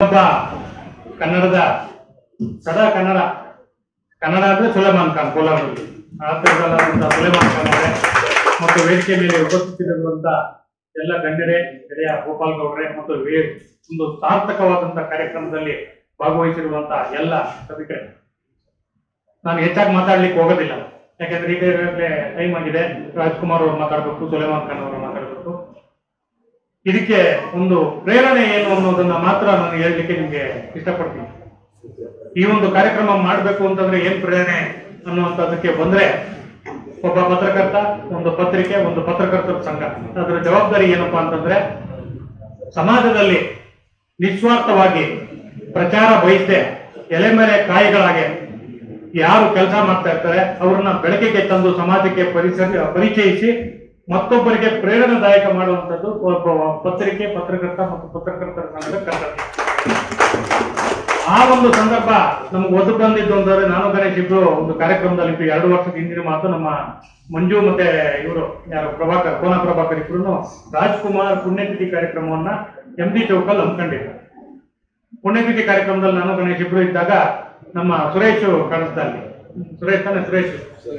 ಒಬ್ಬ ಕನ್ನಡದ ಸದಾ ಕನ್ನಡ ಕನ್ನಡ ಅಂದ್ರೆ ಸುಲೇಮಾನ್ ಖಾನ್ ಕೋಲಾರದಲ್ಲಿ ಆ ಥರದಲ್ಲಾದಂತಹ ಸುಲೇಮಾನ್ ಖಾನ್ ಅವರೇ ಮತ್ತು ವೇದಿಕೆ ಮೇಲೆ ಉಪಸ್ಥಿತರಿರುವಂತ ಎಲ್ಲ ಗಣ್ಯರೇ ಗೆಳೆಯ ಗೋಪಾಲ್ ಗೌಡ್ರೆ ಮತ್ತು ವೇ- ಒಂದು ಸಾರ್ಥಕವಾದಂತಹ ಕಾರ್ಯಕ್ರಮದಲ್ಲಿ ಭಾಗವಹಿಸಿರುವಂತಹ ಎಲ್ಲ ಸಭಿಕರೇ ನಾನು ಹೆಚ್ಚಾಗಿ ಮಾತಾಡ್ಲಿಕ್ಕೆ ಹೋಗೋದಿಲ್ಲ ಯಾಕಂದ್ರೆ ಈಗ ಈಗಾಗಲೇ ಟೈಮ್ ಆಗಿದೆ ರಾಜ್ಕುಮಾರ್ ಅವರು ಮಾತಾಡ್ಬೇಕು ಸುಲೇಮಾನ್ ಖಾನ್ ಅವರು ಮಾತಾಡ್ಬೇಕು ಇದಕ್ಕೆ ಒಂದು ಪ್ರೇರಣೆ ಏನು ಅನ್ನೋದನ್ನ ಮಾತ್ರ ನಾನು ಹೇಳಲಿಕ್ಕೆ ನಿಮ್ಗೆ ಇಷ್ಟಪಡ್ತೀನಿ ಈ ಒಂದು ಕಾರ್ಯಕ್ರಮ ಮಾಡಬೇಕು ಅಂತಂದ್ರೆ ಏನ್ ಪ್ರೇರಣೆ ಅನ್ನುವಂಥದ್ದಕ್ಕೆ ಬಂದ್ರೆ ಒಬ್ಬ ಪತ್ರಕರ್ತ ಒಂದು ಪತ್ರಿಕೆ ಒಂದು ಪತ್ರಕರ್ತರ ಸಂಘ ಅದರ ಜವಾಬ್ದಾರಿ ಏನಪ್ಪಾ ಅಂತಂದ್ರೆ ಸಮಾಜದಲ್ಲಿ ನಿಸ್ವಾರ್ಥವಾಗಿ ಪ್ರಚಾರ ಬಯಸದೆ ಎಲೆ ಮೇಲೆ ಕಾಯಿಗಳಾಗೆ ಯಾರು ಕೆಲಸ ಮಾಡ್ತಾ ಇರ್ತಾರೆ ಅವ್ರನ್ನ ಬೆಳಕಿಗೆ ತಂದು ಸಮಾಜಕ್ಕೆ ಪರಿಸರ ಪರಿಚಯಿಸಿ ಮತ್ತೊಬ್ಬರಿಗೆ ಪ್ರೇರಣಾದಾಯಕ ಮಾಡುವಂಥದ್ದು ಒಬ್ಬ ಪತ್ರಿಕೆ ಪತ್ರಕರ್ತ ಮತ್ತು ಪತ್ರಕರ್ತರ ಸಂಘದ ಕರ್ತವ್ಯ ಆ ಒಂದು ಸಂದರ್ಭ ನಮ್ಗೆ ಒದ್ದು ಬಂದಿದ್ದು ಅಂತಂದ್ರೆ ನಾನು ಗಣೇಶ್ ಇಬ್ರು ಒಂದು ಕಾರ್ಯಕ್ರಮದಲ್ಲಿ ಇದ್ದು ಎರಡು ವರ್ಷದ ಹಿಂದಿನ ಮಾತು ನಮ್ಮ ಮಂಜು ಮತ್ತೆ ಇವರು ಯಾರು ಪ್ರಭಾಕರ್ ಕೋನ ಪ್ರಭಾಕರ್ ಇಬ್ರು ರಾಜ್ಕುಮಾರ್ ಪುಣ್ಯತಿಥಿ ಕಾರ್ಯಕ್ರಮವನ್ನ ಎಂ ಡಿ ಚೌಕಲ್ಲಿ ಹಮ್ಮಿಕೊಂಡಿದ್ರು ಪುಣ್ಯತಿಥಿ ಕಾರ್ಯಕ್ರಮದಲ್ಲಿ ನಾನು ಗಣೇಶ್ ಇಬ್ರು ಇದ್ದಾಗ ನಮ್ಮ ಸುರೇಶ್ ಕಾಣಿಸ್ತಾ ಅಲ್ಲಿ ಸುರೇಶ್ ತಾನೆ ಸುರೇಶ್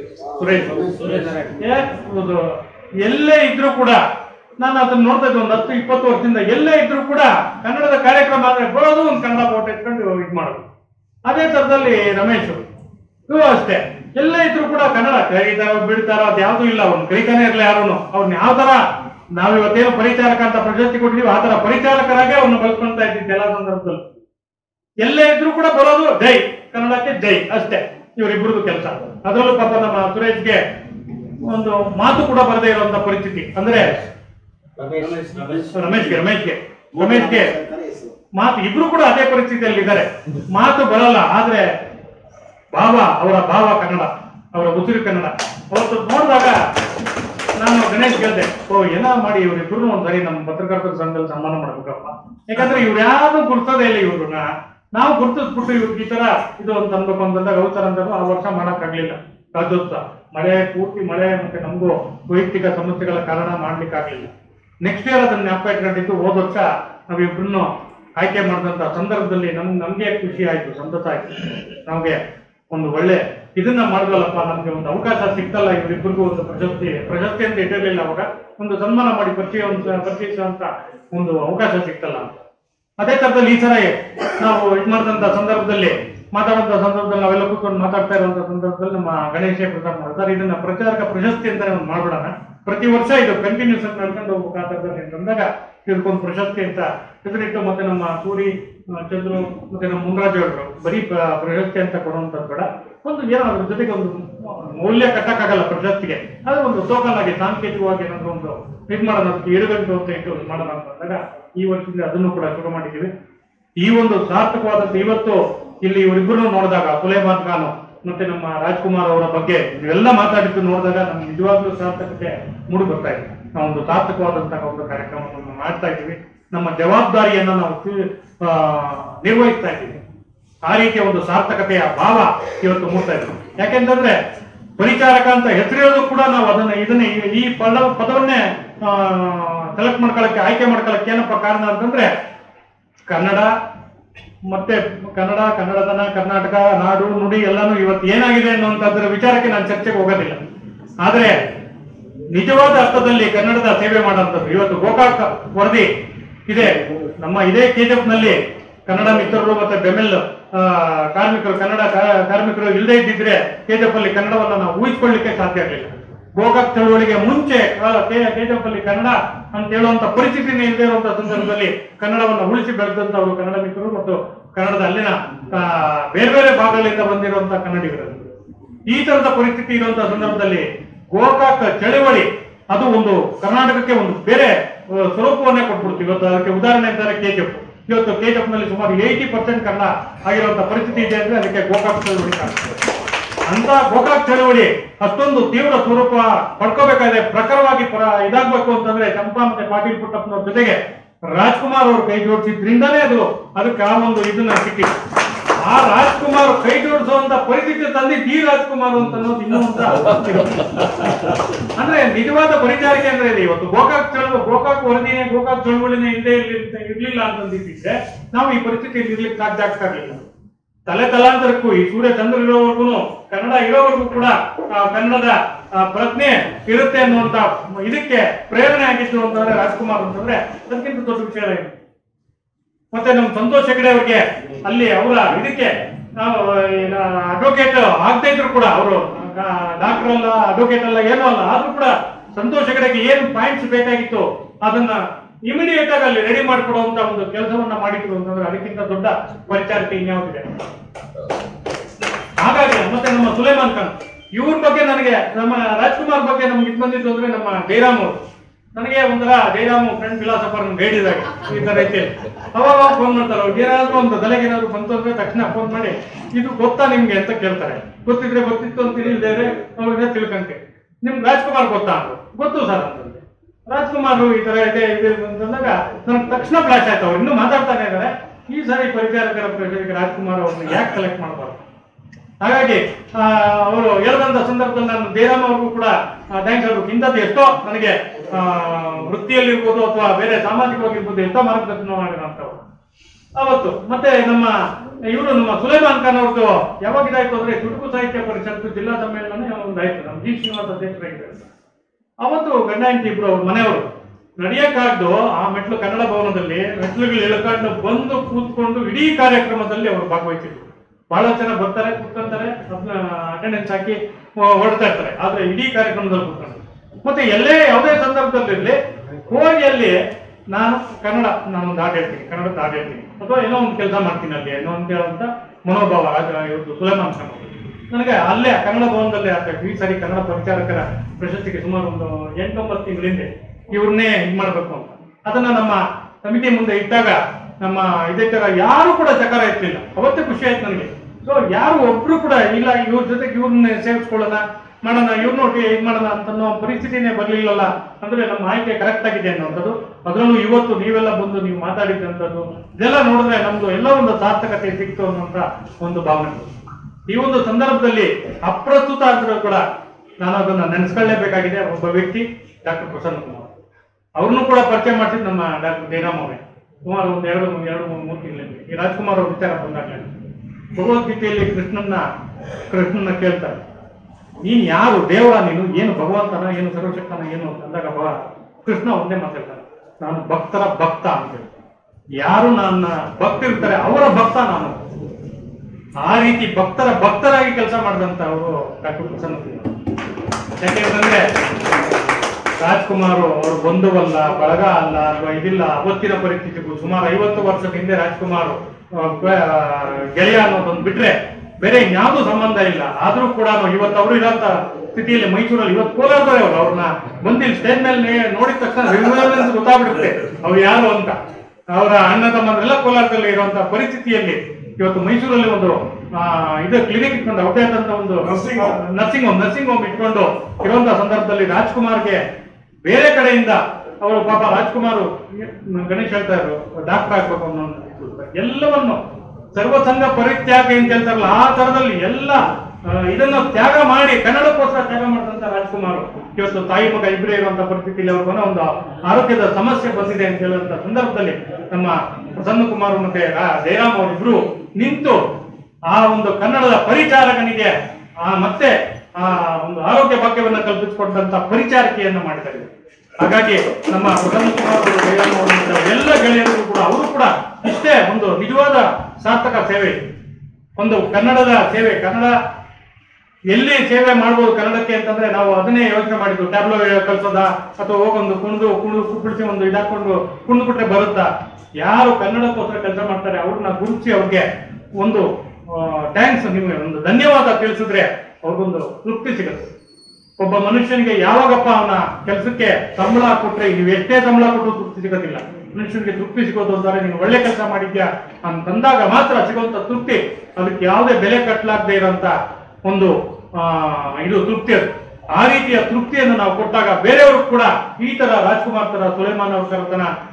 ಸುರೇಶ್ ಏ, ಹೌದು. ಎಲ್ಲೇ ಇದ್ರೂ ಕೂಡ ನಾನು ಅದನ್ನ ನೋಡ್ತಾ ಇದ್ದೆ ಒಂದು ಹತ್ತು ಇಪ್ಪತ್ತು ವರ್ಷದಿಂದ ಎಲ್ಲೇ ಇದ್ರೂ ಕೂಡ ಕನ್ನಡದ ಕಾರ್ಯಕ್ರಮ ಆದ್ರೆ ಬರೋದು ಒಂದು ಕನ್ನಡ ಫೋಟೋ ಇಟ್ಕೊಂಡು ಇದು ಮಾಡೋದು ಅದೇ ತರದಲ್ಲಿ ರಮೇಶ್ ಇವು ಅಷ್ಟೇ ಎಲ್ಲೇ ಇದ್ರೂ ಕೂಡ ಕನ್ನಡ ಕರೀತಾರೋ ಬಿಡ್ತಾರೋ ಅದು ಯಾವ್ದು ಇಲ್ಲ ಅವ್ನು ಕರಿತಾನೆ ಇರಲಿ ಯಾರು ಅವ್ನ ಯಾವ ತರ ನಾವ್ ಇವತ್ತೇನು ಪರಿಚಾರಕ ಅಂತ ಪ್ರಶಸ್ತಿ ಕೊಟ್ಟಿದೀವಿ ಆ ತರ ಪರಿಚಾರಕರಾಗೆ ಅವ್ನು ಬಲ್ಕೊಂತ ಇದ್ದಿದ್ದು ಎಲ್ಲ ಸಂದರ್ಭದಲ್ಲಿ ಎಲ್ಲೇ ಇದ್ರೂ ಕೂಡ ಬರೋದು ಜೈ ಕನ್ನಡಕ್ಕೆ ಜೈ ಅಷ್ಟೇ ಇವರಿಬ್ಬರದು ಕೆಲಸ ಅದರಲ್ಲೂ ಪಾಪ ನಮ್ಮ ಸುರೇಶ್ಗೆ ಒಂದು ಮಾತು ಕೂಡ ಬರದೇ ಇರುವಂತ ಪರಿಸ್ಥಿತಿ ಅಂದ್ರೆ ರಮೇಶ್ಗೆ ರಮೇಶ್ಗೆ ರಮೇಶ್ಗೆ ಮಾತು ಇಬ್ರು ಕೂಡ ಅದೇ ಪರಿಸ್ಥಿತಿಯಲ್ಲಿ ಇದ್ದಾರೆ ಮಾತು ಬರಲ್ಲ ಆದ್ರೆ ಭಾವ ಅವರ ಭಾವ ಕನ್ನಡ ಅವರ ಉಸಿರು ಕನ್ನಡ ಅವತ್ತು ನೋಡಿದಾಗ ನಾನು ಗಣೇಶ್ ಕೇಳ್ದೆ ಓ ಏನೋ ಮಾಡಿ ಇವ್ರಿಬ್ರು ಒಂದ್ಸರಿ ನಮ್ಮ ಪತ್ರಕರ್ತರ ಸಂಘದಲ್ಲಿ ಸನ್ಮಾನ ಮಾಡ್ಬೇಕಪ್ಪ ಯಾಕಂದ್ರೆ ಇವ್ರು ಯಾರು ಗುರ್ತದೇ ಇಲ್ಲ ಇವ್ರನ್ನ ನಾವು ಗುರ್ತಿಸ್ಬಿಟ್ಟು ಇವ್ರಿಗೆ ಈ ತರ ಇದು ಅಂತ ಅನ್ಬೇಕು ಅಂತಂದಾಗ ಅವಸರ ಅಂದಾಗ ಆ ವರ್ಷ ಮಾಡಕ್ಕಾಗ್ಲಿಲ್ಲ ರಾಜ್ಯೋತ್ಸವ ಮಳೆ ಪೂರ್ತಿ ಮಳೆ ಮತ್ತೆ ನಮಗೂ ವೈಯಕ್ತಿಕ ಸಮಸ್ಯೆಗಳ ಕಾರಣ ಮಾಡ್ಲಿಕ್ಕೆ ಆಗ್ಲಿಲ್ಲ ನೆಕ್ಸ್ಟ್ ಇಯರ್ ಅದನ್ನ ಜ್ಞಾಪಕ ಇಟ್ಕೊಂಡಿದ್ದು ಹೋದ ವರ್ಷ ನಾವಿಬ್ರನ್ನು ಆಯ್ಕೆ ಮಾಡಿದಂತ ಸಂದರ್ಭದಲ್ಲಿ ನಮ್ ನಮ್ಗೆ ಖುಷಿ ಆಯ್ತು ಸಂತಸ ಆಯ್ತು ನಮ್ಗೆ ಒಂದು ಒಳ್ಳೆ ಇದನ್ನ ಮಾಡಿದ್ವಲ್ಲಪ್ಪ ನಮ್ಗೆ ಒಂದು ಅವಕಾಶ ಸಿಕ್ತಲ್ಲ ಇವರಿಬ್ಬರಿಗೂ ಒಂದು ಪ್ರಶಸ್ತಿ ಪ್ರಶಸ್ತಿ ಅಂತ ಇಟ್ಟಿರ್ಲಿಲ್ಲ ಅವಾಗ ಒಂದು ಸನ್ಮಾನ ಮಾಡಿ ಪರಿಚಯ ಒಂದು ಪರಿಚಯಿಸುವಂತ ಒಂದು ಅವಕಾಶ ಸಿಕ್ತಲ್ಲ ಅಂತ ಅದೇ ತರದಲ್ಲಿ ಈ ಸಲ ನಾವು ಇದು ಮಾಡಿದಂತ ಸಂದರ್ಭದಲ್ಲಿ ಮಾತಾಡುವಂತ ಸಂದರ್ಭದಲ್ಲಿ ನಾವೆಲ್ಲ ಕೂತ್ಕೊಂಡು ಮಾತಾಡ್ತಾ ಇರುವಂತ ಸಂದರ್ಭದಲ್ಲಿ ನಮ್ಮ ಗಣೇಶ ಪ್ರಸಾದ್ ಮಾಡ್ತಾರೆ ಇದನ್ನ ಪ್ರಚಾರಕ ಪ್ರಶಸ್ತಿ ಅಂತಾನೆ ಒಂದು ಮಾಡ್ಬಿಡೋಣ ಪ್ರತಿ ವರ್ಷ ಇದು ಕಂಟಿನ್ಯೂಸ್ ಆಗಿ ನಡ್ಕೊಂಡು ಹೋಗ್ಬೇಕು ಆ ಥರದಲ್ಲಿ ಅಂತಂದಾಗ ಇದಕ್ಕೊಂದು ಪ್ರಶಸ್ತಿ ಅಂತ ಹೆಸರಿಟ್ಟು ಮತ್ತೆ ನಮ್ಮ ಸೂರಿ ಆ, ಚಂದ್ರು ಮತ್ತೆ ನಮ್ಮ ಮುನ್ರಾಜ್ ಹೇಳಿದ್ರು ಬರೀ ಪ್ರ- ಪ್ರಶಸ್ತಿ ಅಂತ ಕೊಡುವಂಥದ್ದು ಬೇಡ ಒಂದು ಏನೋ ಅದ್ರ ಜೊತೆಗೆ ಒಂದು ಮೌಲ್ಯ ಕಟ್ಟಕ್ಕಾಗಲ್ಲ ಪ್ರಶಸ್ತಿಗೆ ಆದ್ರೆ ಒಂದು ಟೋಕನ್ ಆಗಿ ಸಾಂಕೇತಿಕವಾಗಿ ಏನಾದ್ರು ಒಂದು ಇದು ಮಾಡೋಣ ಅದಕ್ಕೆ ಇರುಗಂಟು ಅಂತ ಇಟ್ಟು ಇದು ಮಾಡೋಣ ಅಂತ ಅಂದಾಗ ಈ ವರ್ಷದಿಂದ ಅದನ್ನು ಕೂಡ ಶುರು ಮಾಡಿದ್ದೀವಿ ಈ ಒಂದು ಸಾರ್ಥಕವಾದಂತ ಇವತ್ತು ಇಲ್ಲಿ ಇವರಿಬ್ಬರು ನೋಡಿದಾಗ ಸುಲೇಮಾನ್ ಖಾನ್ ಮತ್ತೆ ನಮ್ಮ ರಾಜ್ಕುಮಾರ್ ಅವರ ಬಗ್ಗೆ ಇವೆಲ್ಲ ಮಾತಾಡಿದ್ದು ನೋಡಿದಾಗ ನಮ್ಗೆ ನಿಜವಾಗ್ಲೂ ಸಾರ್ಥಕತೆ ಮೂಡಿ ಬರ್ತಾ ಇದೆ ನಾವು ಒಂದು ಸಾರ್ಥಕವಾದಂತಹ ಒಂದು ಕಾರ್ಯಕ್ರಮವನ್ನು ಮಾಡ್ತಾ ಇದ್ದೀವಿ ನಮ್ಮ ಜವಾಬ್ದಾರಿಯನ್ನ ನಾವು ತಿ- ಆ, ನಿರ್ವಹಿಸ್ತಾ ಇದ್ದೀವಿ ಆ ರೀತಿಯ ಒಂದು ಸಾರ್ಥಕತೆಯ ಭಾವ ಇವತ್ತು ಮೂಡ್ತಾ ಇದೆ ಯಾಕೆಂತಂದ್ರೆ ಪರಿಚಾರಕ ಅಂತ ಹೆಸರಿರೋದು ಕೂಡ ನಾವು ಅದನ್ನ ಇದನ್ನ ಈ- ಈ ಪದ ಪದವನ್ನೇ ಸೆಲೆಕ್ಟ್ ಮಾಡ್ಕೊಳಕ್ಕೆ ಆಯ್ಕೆ ಮಾಡ್ಕೊಳಕ್ಕೆ ಏನಪ್ಪ ಕಾರಣ ಅಂತಂದ್ರೆ ಕನ್ನಡ ಮತ್ತೆ ಕನ್ನಡ ಕನ್ನಡತನ ಕರ್ನಾಟಕ ನಾಡು ನುಡಿ ಎಲ್ಲಾನು ಇವತ್ತು ಏನಾಗಿದೆ ಅನ್ನುವಂಥದ್ರ ವಿಚಾರಕ್ಕೆ ನಾನು ಚರ್ಚೆಗೆ ಹೋಗೋದಿಲ್ಲ ಆದ್ರೆ ನಿಜವಾದ ಅರ್ಥದಲ್ಲಿ ಕನ್ನಡದ ಸೇವೆ ಮಾಡುವಂಥದ್ದು ಇವತ್ತು ಗೋಕಾಕ್ ವರದಿ ಇದೆ ನಮ್ಮ ಇದೇ ಕೆಜಿಎಫ್ ನಲ್ಲಿ ಕನ್ನಡ ಮಿತ್ರರು ಮತ್ತೆ ಬೆಮೆಲ್ ಆ, ಕಾರ್ಮಿಕರು ಕನ್ನಡ ಕಾ- ಕಾರ್ಮಿಕರು ಇಲ್ಲದೆ ಇದ್ದಿದ್ರೆ ಕೆಜಿಎಫ್ ಅಲ್ಲಿ ಕನ್ನಡವನ್ನ ನಾವು ಊಹಿಸ್ಕೊಳ್ಳಿಕ್ಕೆ ಸಾಧ್ಯ ಆಗಲಿಲ್ಲ ಗೋಕಾಕ್ ಚಳುವಳಿಗೆ ಮುಂಚೆ ಕೆಜಿಎಫ್ ಅಲ್ಲಿ ಕನ್ನಡ ಅಂತ ಹೇಳುವಂತ ಪರಿಸ್ಥಿತಿನೇ ಇಲ್ಲದೆ ಇರುವಂತ ಸಂದರ್ಭದಲ್ಲಿ ಕನ್ನಡವನ್ನು ಉಳಿಸಿ ಬೆಳೆದಂತವರು ಕನ್ನಡ ಮಿತ್ರರು ಮತ್ತು ಕನ್ನಡದ ಅಲ್ಲಿನ ಆ, ಬೇರೆ ಬೇರೆ ಭಾಗಗಳಿಂದ ಬಂದಿರುವಂತ ಕನ್ನಡಿಗರು ಈ ತರದ ಪರಿಸ್ಥಿತಿ ಇರುವಂತಹ ಸಂದರ್ಭದಲ್ಲಿ ಗೋಕಾಕ್ ಚಳವಳಿ ಅದು ಒಂದು ಕರ್ನಾಟಕಕ್ಕೆ ಒಂದು ಬೇರೆ ಆ, ಸ್ವರೂಪವನ್ನೇ ಕೊಟ್ಬಿಡ್ತು ಇವತ್ತು ಅದಕ್ಕೆ ಉದಾಹರಣೆ ಅಂತಾರೆ ಕೆಜಿಎಫ್ ಇವತ್ತು ಕೆಜಿಎಫ್ ನಲ್ಲಿ ಸುಮಾರು ಏಯ್ಟಿ ಪರ್ಸೆಂಟ್ ಕನ್ನಡ ಆಗಿರುವಂತಹ ಪರಿಸ್ಥಿತಿ ಇದೆ ಅಂದ್ರೆ ಅದಕ್ಕೆ ಗೋಕಾಕ್ ಚಳವಳಿ ಕಾಣ್ತದೆ ಅಂತ ಗೋಕಾಕ್ ಚಳವಳಿ ಅಷ್ಟೊಂದು ತೀವ್ರ ಸ್ವರೂಪ ಪಡ್ಕೋಬೇಕಾದ್ರೆ ಪ್ರಖರವಾಗಿ ಪರ ಇದಾಗ್ಬೇಕು ಅಂತಂದ್ರೆ ಚಂಪಾ ಮತ್ತೆ ಪಾಟೀಲ್ ಪುಟ್ಟಪ್ಪನವ್ರ ಜೊತೆಗೆ ರಾಜ್ಕುಮಾರ್ ಅವರು ಕೈ ಜೋಡಿಸಿದ್ರಿಂದಾನೇ ಅದು ಅದಕ್ಕೆ ಆ ಒಂದು ಇದನ್ನ ಸಿಕ್ಕಿತ್ತು ಆ ರಾಜ್ಕುಮಾರ್ ಕೈ ಜೋಡಿಸುವಂತ ಪರಿಸ್ಥಿತಿ ತಂದಿ ಡಿ ರಾಜ್ಕುಮಾರ್ ಅಂತ ಅನ್ನೋದು ಇನ್ನೂ ಅಂತ ಅಂದ್ರೆ ನಿಜವಾದ ಪರಿಚಾರಿಕೆ ಅಂದ್ರೆ ಇದೆ ಇವತ್ತು ಗೋಕಾಕ್ ಚಳವಳಿ ಗೋಕಾಕ್ ವರದಿನೇ ಗೋಕಾಕ್ ಚಳವಳಿನೇ ಇಲ್ಲದೆ ಇರ್ಲಿ- ಇರ್ಲಿಲ್ಲ ಅಂತಂದಿದ್ರೆ ನಾವು ಈ ಪರಿಸ್ಥಿತಿಯಲ್ಲಿ ಇರ್ಲಿಕ್ಕೆ ಸಾಧ್ಯ ಆಗ್ತಾ ಇರ್ಲಿಲ್ಲ ತಲೆ ತಲಾಂತರಕ್ಕೂ ಈ ಸೂರ್ಯ ಚಂದ್ರ ಇರೋವರೆಗೂ ಕನ್ನಡ ಇರೋವರೆಗೂ ಕೂಡ ಆ, ಕನ್ನಡದ ಆ, ಪ್ರಜ್ಞೆ ಇರುತ್ತೆ ಅನ್ನುವಂತ ಇದಕ್ಕೆ ಪ್ರೇರಣೆ ಆಗಿತ್ತು ಅಂತಂದ್ರೆ ರಾಜ್ಕುಮಾರ್ ಅಂತಂದ್ರೆ ಅದಕ್ಕಿಂತ ದೊಡ್ಡ ವಿಷಯ ಏನು ಮತ್ತೆ ನಮ್ಮ ಸಂತೋಷ್ ಹೆಗಡೆ ಅವ್ರಿಗೆ ಅಲ್ಲಿ ಅವರ ಇದಕ್ಕೆ ನಾವು ಅಡ್ವೊಕೇಟ್ ಆಗ್ತಾ ಇದ್ರು ಕೂಡ ಅವರು ಡಾಕ್ಟರ್ ಅಲ್ಲ ಅಡ್ವೊಕೇಟ್ ಅಲ್ಲ ಏನೂ ಅಲ್ಲ ಆದ್ರೂ ಕೂಡ ಸಂತೋಷ್ ಹೆಗಡೆಗೆ ಏನು ಪಾಯಿಂಟ್ಸ್ ಬೇಕಾಗಿತ್ತು ಅದನ್ನ ಇಮಿಡಿಯೇಟ್ ಆಗಿ ಅಲ್ಲಿ ರೆಡಿ ಮಾಡಿಕೊಡುವಂತ ಒಂದು ಕೆಲಸವನ್ನ ಮಾಡಿದ್ರು ಅಂತಂದ್ರೆ ಅದಕ್ಕಿಂತ ದೊಡ್ಡ ಪರಿಚಾರಕ್ಕೆ ಇನ್ಯಾವುದಿದೆ ಹಾಗಾಗಿ ಮತ್ತೆ ನಮ್ಮ ಸುಲೇಮಾನ್ ಖಾನ್ ಇವ್ರ ಬಗ್ಗೆ ನನಗೆ ನಮ್ಮ ರಾಜ್ಕುಮಾರ್ ಬಗ್ಗೆ ನಮ್ಗೆ ಇದು ಬಂದಿದ್ದು ಅಂದ್ರೆ ನಮ್ಮ ಜಯರಾಮ್ ಅವರು ನನಗೆ ಒಂಥರ ಜಯರಾಮ್ ಫ್ರೆಂಡ್ ಫಿಲಾಸಫರ್ ಗೈಡ್ ಇದಾಗ ಈ ತರ ರೀತಿಯಲ್ಲಿ ಅವಾಗ ಫೋನ್ ಮಾಡ್ತಾರೆ ಅವ್ರಿಗೆ ಏನಾದ್ರು ಒಂದು ತಲೆಗೆ ಏನಾದ್ರು ಬಂತು ಅಂದ್ರೆ ತಕ್ಷಣ ಫೋನ್ ಮಾಡಿ ಇದು ಗೊತ್ತಾ ನಿಮ್ಗೆ ಅಂತ ಕೇಳ್ತಾರೆ ಗೊತ್ತಿದ್ರೆ ಗೊತ್ತಿತ್ತು ಅಂತ ತಿಳಿದಿದ್ದಾರೆ ಅವ್ರಿಗೆ ತಿಳ್ಕಂತೆ ನಿಮ್ಗೆ ರಾಜ್ಕುಮಾರ್ ಗೊತ್ತಾ ಅಂದ್ರು ಗೊತ್ತು ಸರ್ ಅಂತಂದ್ರೆ ರಾಜ್ಕುಮಾರ್ ಈ ತರ ಇದೆ ಇದೆ ಅಂತಂದಾಗ ನನಗೆ ತಕ್ಷಣ ಫ್ಲಾಶ್ ಆಯ್ತು ಅವ್ರು ಇನ್ನೂ ಮಾತಾಡ್ತಾನೆ ಇದ್ದಾರೆ ಈ ಸಾರಿ ಪರಿಚಾರಕರ ಪ್ರಶಸ್ತಿಗೆ ರಾಜ್ಕುಮಾರ್ ಅವ್ರನ್ನ ಯಾಕೆ ಸೆಲೆಕ್ಟ್ ಮಾಡಬಾರ್ದು ಹಾಗಾಗಿ ಆ, ಅವರು ಹೇಳಿದಂತ ಸಂದರ್ಭದಲ್ಲಿ ನಾನು ಜಯರಾಮ್ ಅವ್ರಿಗೂ ಕೂಡ ಥ್ಯಾಂಕ್ಸ್ ಹೇಳ್ಬೇಕು ಇಂಥದ್ದು ಎಷ್ಟೋ ನನಗೆ ಆ, ವೃತ್ತಿಯಲ್ಲಿರ್ಬೋದು ಅಥವಾ ಬೇರೆ ಸಾಮಾಜಿಕವಾಗಿರ್ಬೋದು ಎಷ್ಟೋ ಮಾರ್ಗದರ್ಶನ ಮಾಡಿರೋಂಥವ್ರು ಅವತ್ತು ಮತ್ತೆ ನಮ್ಮ ಇವರು ನಮ್ಮ ಸುಲೇಮಾನ್ ಖಾನ್ ಅವ್ರದ್ದು ಯಾವಾಗ ಇದಾಯ್ತು ಅಂದ್ರೆ ಚುಟುಕು ಸಾಹಿತ್ಯ ಪರಿಷತ್ತು ಜಿಲ್ಲಾ ಸಮ್ಮೇಳನ ಒಂದು ಆಯ್ತು ನಮ್ಮ ಜಿ ಶ್ರೀನಿವಾಸ ಅಧ್ಯಕ್ಷರಾಗಿದ್ದಾರೆ ಅವತ್ತು ಗಂಡ ಹೆಂಡತಿ ಇಬ್ರು ಅವ್ರ ಮನೆಯವರು ನಡೆಯಕ್ಕಾಗ್ದು ಆ ಮೆಟ್ಲು ಕನ್ನಡ ಭವನದಲ್ಲಿ ಮೆಟ್ಲುಗಳು ಇಳ್ಕೊಂಡು ಬಂದು ಕೂತ್ಕೊಂಡು ಇಡೀ ಕಾರ್ಯಕ್ರಮದಲ್ಲಿ ಅವರು ಭಾಗವಹಿಸಿದ್ರು ಬಹಳ ಜನ ಬರ್ತಾರೆ ಕೂತ್ಕೊಂತಾರೆ ಅಟೆಂಡೆನ್ಸ್ ಹಾಕಿ ಹೊ- ಹೊರಡ್ತಾ ಇರ್ತಾರೆ ಆದ್ರೆ ಇಡೀ ಕಾರ್ಯಕ್ರಮದಲ್ಲಿ ಕೂತ್ಕೊಂಡು ಮತ್ತೆ ಎಲ್ಲೇ ಯಾವುದೇ ಸಂದರ್ಭದಲ್ಲಿ ಹೋಗಿ ಅಲ್ಲಿ ನಾನು ಕನ್ನಡ ನಾನೊಂದು ಹಾಡು ಹೇಳ್ತೀನಿ ಕನ್ನಡದ ಹಾಡು ಹೇಳ್ತೀನಿ ಅಥವಾ ಏನೋ ಒಂದು ಕೆಲಸ ಮಾಡ್ತೀನಿ ಅಲ್ಲಿ ಏನೋ ಅಂತ ಹೇಳುವಂತ ಮನೋಭಾವ ರಾಜ ಇವತ್ತು ಸುಲೇಮಾನ್ ಖಾನ್ ಅವರು. ನನಗೆ ಅಲ್ಲೇ ಕನ್ನಡ ಭವನದಲ್ಲೇ ಆಗ್ತದೆ ಈ ಸರಿ ಕನ್ನಡ ಪರಿಚಾರಕರ ಪ್ರಶಸ್ತಿಗೆ ಸುಮಾರು ಒಂದು ಎಂಟೊಂಬತ್ತು ತಿಂಗಳ ಹಿಂದೆ ಇವ್ರನ್ನೇ ಇದ್ ಮಾಡ್ಬೇಕು ಅಂತ ಅದನ್ನ ನಮ್ಮ ಸಮಿತಿ ಮುಂದೆ ಇಟ್ಟಾಗ ನಮ್ಮ ಇದೇ ತರ ಯಾರು ಕೂಡ ಚಕಾರ ಎತ್ತಲಿಲ್ಲ ಅವತ್ತೇ ಖುಷಿ ಆಯ್ತು ನನಗೆ ಸೊ ಯಾರು ಒಬ್ರು ಕೂಡ ಇಲ್ಲ ಇವ್ರ ಜೊತೆಗೆ ಇವ್ರನ್ನ ಸೇರಿಸ್ಕೊಳ್ಳೋಣ ಮಾಡೋಣ ಇವ್ರನ್ನ ಒಟ್ಟಿಗೆ ಇದ್ ಮಾಡೋಣ ಅಂತ ಅನ್ನೋ ಪರಿಸ್ಥಿತಿನೇ ಬರ್ಲಿಲ್ಲಲ್ಲ ಅಂದ್ರೆ ನಮ್ಮ ಆಯ್ಕೆ ಕರೆಕ್ಟ್ ಆಗಿದೆ ಅನ್ನೋಂಥದ್ದು ಅದರಲ್ಲೂ ಇವತ್ತು ನೀವೆಲ್ಲ ಬಂದು ನೀವು ಮಾತಾಡಿದಂಥದ್ದು ಇದೆಲ್ಲ ನೋಡಿದ್ರೆ ನಮ್ದು ಎಲ್ಲ ಒಂದು ಸಾರ್ಥಕತೆ ಸಿಕ್ತು ಅನ್ನುವಂತ ಒಂದು ಭಾವನೆ ಈ ಒಂದು ಸಂದರ್ಭದಲ್ಲಿ ಅಪ್ರಸ್ತುತ ಆದ್ರೂ ಕೂಡ ನಾನು ಅದನ್ನ ನೆನೆಸ್ಕೊಳ್ಳೇಬೇಕಾಗಿದೆ ಒಬ್ಬ ವ್ಯಕ್ತಿ ಡಾಕ್ಟರ್ ಪ್ರಸನ್ನ ಕುಮಾರ್ ಅವ್ರನ್ನೂ ಕೂಡ ಪರಿಚಯ ಮಾಡ್ತಿದ್ದು ನಮ್ಮ ಡಾಕ್ಟರ್ ಜಯರಾಮ್ ಅವರೇ ಸುಮಾರು ಒಂದು ಎರಡು ಎರಡು ಮೂರು ಮೂರು ತಿಂಗಳಲ್ಲಿ ಈ ರಾಜ್ಕುಮಾರ್ ಅವ್ರ ವಿಚಾರ ಬಂದಾಗ ಭಗವದ್ಗೀತೆಯಲ್ಲಿ ಕೃಷ್ಣನ್ನ ಕೃಷ್ಣನ ಕೇಳ್ತಾರೆ ನೀನ್ ಯಾರು ದೇವರ ನೀನು ಏನು ಭಗವಂತನ ಏನು ಸರ್ವಶಕ್ತನ ಏನು ಅಂತ ಅಂದಾಗ ಭಗ ಕೃಷ್ಣ ಒಂದೇ ಮಾತಾಡ್ತಾನೆ ನಾನು ಭಕ್ತರ ಭಕ್ತ ಅಂತ ಹೇಳ್ತಾನೆ. ಯಾರು ನನ್ನ ಭಕ್ತಿರ್ತಾರೆ ಅವರ ಭಕ್ತ ನಾನು ಆ ರೀತಿ ಭಕ್ತರ ಭಕ್ತರಾಗಿ ಕೆಲಸ ಮಾಡಿದಂತ ಅವರು ಡಾಕ್ಟರ್ ಪ್ರಸನ್ನ ಕುಮಾರ್ ಯಾಕೆಂತಂದ್ರೆ ರಾಜ್ಕುಮಾರ್ ಅವರು ಬಂಧುವಲ್ಲ ಬಳಗ ಅಲ್ಲ ಅಥವಾ ಇದಿಲ್ಲ ಅವತ್ತಿನ ಪರಿಸ್ಥಿತಿಗೂ ಸುಮಾರು ಐವತ್ತು ವರ್ಷದ ಹಿಂದೆ ರಾಜ್ಕುಮಾರ್ ಆ, ಬ- ಗೆಳೆಯ ಅನ್ನೋದೊಂದು ಬಿಟ್ರೆ ಬೇರೆ ಇನ್ಯಾವುದೂ ಸಂಬಂಧ ಇಲ್ಲ ಆದ್ರೂ ಕೂಡ ಇವತ್ತು ಅವರು ಇರೋಂತ ಸ್ಥಿತಿಯಲ್ಲಿ ಮೈಸೂರಲ್ಲಿ ಇವತ್ತು ಕೋಲಾರದವ್ರೆ ಅವರು ಅವ್ರನ್ನ ಬಂದಿಲ್ಲಿ ಸ್ಟೇಜ್ ಮೇಲೆ ನೇ- ನೋಡಿದ ತಕ್ಷಣ ರಿಸರ್ವೆನ್ಸ್ ಗೊತ್ತಾಗ್ಬಿಡುತ್ತೆ ಅವ್ರು ಯಾರು ಅಂತ ಅವರ ಅಣ್ಣ ತಮ್ಮಂದ್ರೆಲ್ಲ ಕೋಲಾರದಲ್ಲಿ ಇರುವಂತ ಪರಿಸ್ಥಿತಿಯಲ್ಲಿ ಇವತ್ತು ಮೈಸೂರಲ್ಲಿ ಒಂದು ಆ, ಇದು ಕ್ಲಿನಿಕ್ ಇಟ್ಕೊಂಡು ಅವ್ರದೇ ಆದಂತ ಒಂದು Nursing home. Nursing home nursing home ಇಟ್ಕೊಂಡು ಇರುವಂತ ಸಂದರ್ಭದಲ್ಲಿ ರಾಜ್ಕುಮಾರ್ಗೆ ಬೇರೆ ಕಡೆಯಿಂದ ಅವರು ಪಾಪ ರಾಜ್ಕುಮಾರ್ ಗಣೇಶ್ ಹೇಳ್ತಾ ಇದ್ರು ಡಾಕ್ಟರ್ ಆಗ್ಬೇಕು ಅನ್ನೋ ಒಂದು ಇದು. ಎಲ್ಲವನ್ನು ಸರ್ವಸಂಗ ಪರಿತ್ಯಾಗ ಏನ್ ಹೇಳ್ತಾರಲ್ಲ ಆ ತರದಲ್ಲಿ ಎಲ್ಲ ಆ, ಇದನ್ನ ತ್ಯಾಗ ಮಾಡಿ ಕನ್ನಡಕ್ಕೋಸ್ಕರ ತ್ಯಾಗ ಮಾಡಿದಂತ ರಾಜ್ಕುಮಾರ್ ಇವತ್ತು ತಾಯಿ ಮಗ ಇಬ್ಬರೇ ಇರುವಂತ ಪರಿಸ್ಥಿತಿಯಲ್ಲಿ ಅವ್ರಿಗೊಂದು ಒಂದು ಆರೋಗ್ಯದ ಸಮಸ್ಯೆ ಬಂದಿದೆ ಅಂತ ಹೇಳುವಂತ ಸಂದರ್ಭದಲ್ಲಿ ನಮ್ಮ ಪ್ರಸನ್ನ ಕುಮಾರ್ ಮತ್ತೆ ರಾ- ಜಯರಾಮ್ ಅವರಿಬ್ರು ನಿಂತು ಆ ಒಂದು ಕನ್ನಡದ ಪರಿಚಾರಕನಿಗೆ ಆ ಮತ್ತೆ ಆ ಒಂದು ಆರೋಗ್ಯ ಭಾಗ್ಯವನ್ನ ಕಲ್ಪಿಸಿಕೊಟ್ಟಂತ ಪರಿಚಾರಕೆಯನ್ನ ಮಾಡಿದ್ದಾರೆ ಹಾಗಾಗಿ ನಮ್ಮ ಪ್ರಸನ್ನ ಕುಮಾರ್ ಅವರು, ಜಯರಾಮ್ ಅವರು ಮತ್ತೆ ಎಲ್ಲ ಗೆಳೆಯರಿಗೂ ಕೂಡ ಅವರು ಕೂಡ ಇಷ್ಟೇ ಒಂದು ನಿಜವಾದ ಸಾರ್ಥಕ ಸೇವೆ ಇದು. ಒಂದು ಕನ್ನಡದ ಸೇವೆ ಕನ್ನಡ ಎಲ್ಲಿ ಸೇವೆ ಮಾಡ್ಬೋದು ಕನ್ನಡಕ್ಕೆ ಅಂತಂದ್ರೆ ನಾವು ಅದನ್ನೇ ಯೋಚನೆ ಮಾಡಿದ್ದು ಟ್ಯಾಬ್ಲೋ ಕಲ್ಸೋದ ಅಥವಾ ಹೋಗೊಂದು ಕುಣಿದು ಕುಣಿದು ಕುಪ್ಪಳಿಸಿ ಒಂದು ಇದಾಕೊಂಡು ಕುಣಿದು ಬಿಟ್ರೆ ಬರುತ್ತಾ ಯಾರು ಕನ್ನಡಕ್ಕೋಸ್ಕರ ಕೆಲಸ ಮಾಡ್ತಾರೆ ಅವ್ರನ್ನ ಗುರುತಿಸಿ ಅವ್ರಿಗೆ ಒಂದು ಥ್ಯಾಂಕ್ಸ್ ನಿಮ್ಗೆ ಒಂದು ಧನ್ಯವಾದ ತಿಳಿಸಿದ್ರೆ ಅವ್ರಿಗೊಂದು ತೃಪ್ತಿ ಸಿಗುತ್ತೆ ಒಬ್ಬ ಮನುಷ್ಯನಿಗೆ ಯಾವಾಗಪ್ಪ ಅವನ ಕೆಲಸಕ್ಕೆ ಸಂಬಳ ಕೊಟ್ರೆ ನೀವು ಎಷ್ಟೇ ಸಂಬಳ ಕೊಟ್ಟರು ತೃಪ್ತಿ ಸಿಗೋದಿಲ್ಲ ಮನುಷ್ಯನಿಗೆ ತೃಪ್ತಿ ಸಿಗೋದು ಅಂತಾರೆ ನೀನು ಒಳ್ಳೆ ಕೆಲಸ ಮಾಡಿದ್ಯಾ ಅಂತಂದಾಗ ಮಾತ್ರ ಸಿಗುವಂತ ತೃಪ್ತಿ ಅದಕ್ಕೆ ಯಾವುದೇ ಬೆಲೆ ಕಟ್ಟಲಾಗದೆ ಇರೋಂತ ಒಂದು ಆ, ಇದು ತೃಪ್ತಿ ಅದು ಆ ರೀತಿಯ ತೃಪ್ತಿಯನ್ನು ನಾವು ಕೊಟ್ಟಾಗ ಬೇರೆಯವರು ಕೂಡ ಈ ತರ ರಾಜ್ಕುಮಾರ್ ತರ ಸುಲೇಮಾನ್ ಅವ್ರ ತನ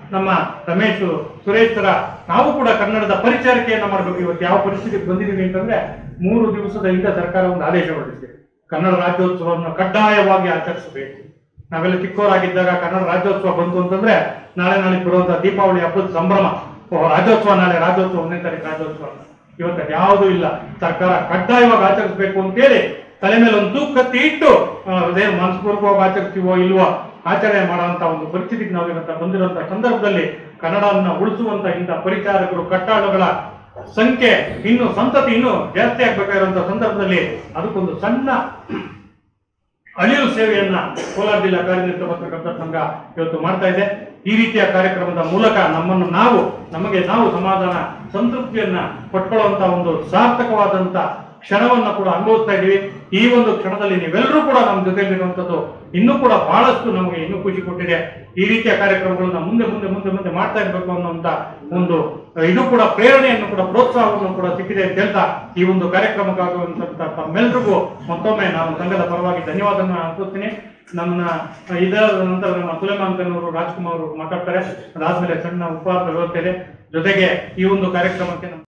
ನಮ್ಮ ರಮೇಶ್ ಸುರೇಶ್ ತರ ನಾವು ಕೂಡ ಕನ್ನಡದ ಪರಿಚಾರಿಕೆಯನ್ನ ಮಾಡಬೇಕು ಇವತ್ತು ಯಾವ ಪರಿಸ್ಥಿತಿಗೆ ಬಂದಿದ್ದೀವಿ ಅಂತಂದ್ರೆ ಮೂರು ದಿವಸದ ಹಿಂದೆ ಸರ್ಕಾರ ಒಂದು ಆದೇಶ ಹೊರಡಿಸಿದೆ ಕನ್ನಡ ರಾಜ್ಯೋತ್ಸವವನ್ನು ಕಡ್ಡಾಯವಾಗಿ ಆಚರಿಸಬೇಕು ನಾವೆಲ್ಲ ಚಿಕ್ಕವರಾಗಿದ್ದಾಗ ಕನ್ನಡ ರಾಜ್ಯೋತ್ಸವ ಬಂತು ಅಂತಂದ್ರೆ ನಾಳೆ ನಾಳೆ ಬರುವಂತ ದೀಪಾವಳಿ ಹಬ್ಬದ ಸಂಭ್ರಮ ಓ ರಾಜ್ಯೋತ್ಸವ ನಾಳೆ ರಾಜ್ಯೋತ್ಸವ ಒಂದನೇ ತಾರೀಕು ರಾಜ್ಯೋತ್ಸವ ಇವತ್ತು ಯಾವುದೂ ಇಲ್ಲ ಸರ್ಕಾರ ಕಡ್ಡಾಯವಾಗಿ ಆಚರಿಸಬೇಕು ಅಂತೇಳಿ ತಲೆ ಮೇಲೆ ಒಂದು ತೂಕ ಕತ್ತಿ ಇಟ್ಟು ಆ, ಅದೇನು ಮನಸ್ಪೂರ್ವಕವಾಗಿ ಆಚರಿಸ್ತೀವೋ ಇಲ್ವೋ ಆಚರಣೆ ಮಾಡುವಂತ ಒಂದು ಪರಿಸ್ಥಿತಿಗೆ ನಾವು ಇವತ್ತ ಬಂದಿರುವಂತ ಸಂದರ್ಭದಲ್ಲಿ ಕನ್ನಡವನ್ನ ಉಳಿಸುವಂತ ಇಂಥ ಪರಿಚಾರಕರು ಕಟ್ಟಾಳುಗಳ ಸಂಖ್ಯೆ ಇನ್ನು ಸಂತತಿ ಇನ್ನು ಜಾಸ್ತಿ ಆಗ್ಬೇಕಾಗಿರುವಂತ ಸಂದರ್ಭದಲ್ಲಿ ಅದಕ್ಕೊಂದು ಸಣ್ಣ ಅಳಿಲು ಸೇವೆಯನ್ನ ಕೋಲಾರ ಜಿಲ್ಲಾ ಕಾರ್ಯನಿರತ ಪತ್ರಕರ್ತರ ಸಂಘ ಇವತ್ತು ಮಾಡ್ತಾ ಇದೆ ಈ ರೀತಿಯ ಕಾರ್ಯಕ್ರಮದ ಮೂಲಕ ನಮ್ಮನ್ನು ನಾವು ನಮಗೆ ನಾವು ಸಮಾಧಾನ ಸಂತೃಪ್ತಿಯನ್ನ ಪಟ್ಕೊಳ್ಳುವಂತ ಒಂದು ಸಾರ್ಥಕವಾದಂತ ಕ್ಷಣವನ್ನ ಕೂಡ ಅನುಭವಿಸ್ತಾ ಇದೀವಿ ಈ ಒಂದು ಕ್ಷಣದಲ್ಲಿ ನೀವೆಲ್ಲರೂ ಕೂಡ ನಮ್ಮ ಜೊತೆಯಲ್ಲಿರುವಂತದ್ದು ಇನ್ನೂ ಕೂಡ ಬಹಳಷ್ಟು ನಮಗೆ ಇನ್ನೂ ಖುಷಿ ಕೊಟ್ಟಿದೆ ಈ ರೀತಿಯ ಕಾರ್ಯಕ್ರಮಗಳನ್ನ ಮುಂದೆ ಮುಂದೆ ಮುಂದೆ ಮುಂದೆ ಮಾಡ್ತಾ ಇರಬೇಕು ಅನ್ನುವಂತ ಒಂದು ಇದು ಕೂಡ ಪ್ರೇರಣೆಯನ್ನು ಕೂಡ ಪ್ರೋತ್ಸಾಹವನ್ನು ಕೂಡ ಸಿಕ್ಕಿದೆ ಅಂತ ಹೇಳ್ತಾ ಈ ಒಂದು ಕಾರ್ಯಕ್ರಮಕ್ಕಾಗುವಂತ ತಮ್ಮೆಲ್ರಿಗೂ ಮತ್ತೊಮ್ಮೆ ನಾನು ಸಂಘದ ಪರವಾಗಿ ಧನ್ಯವಾದವನ್ನು ಅರ್ಪಿಸ್ತೀನಿ ನನ್ನ ಇದರ ನಂತರ ನಮ್ಮ ಸುಲೇಮಾನ್ ಅವರು ರಾಜ್ಕುಮಾರ್ ಅವರು ಮಾತಾಡ್ತಾರೆ ಅದಾದ್ಮೇಲೆ ಸಣ್ಣ ಉಪಹಾರದ ವ್ಯವಸ್ಥೆ ಇದೆ ಜೊತೆಗೆ ಈ ಒಂದು ಕಾರ್ಯಕ್ರಮಕ್ಕೆ ನಮ್ಮ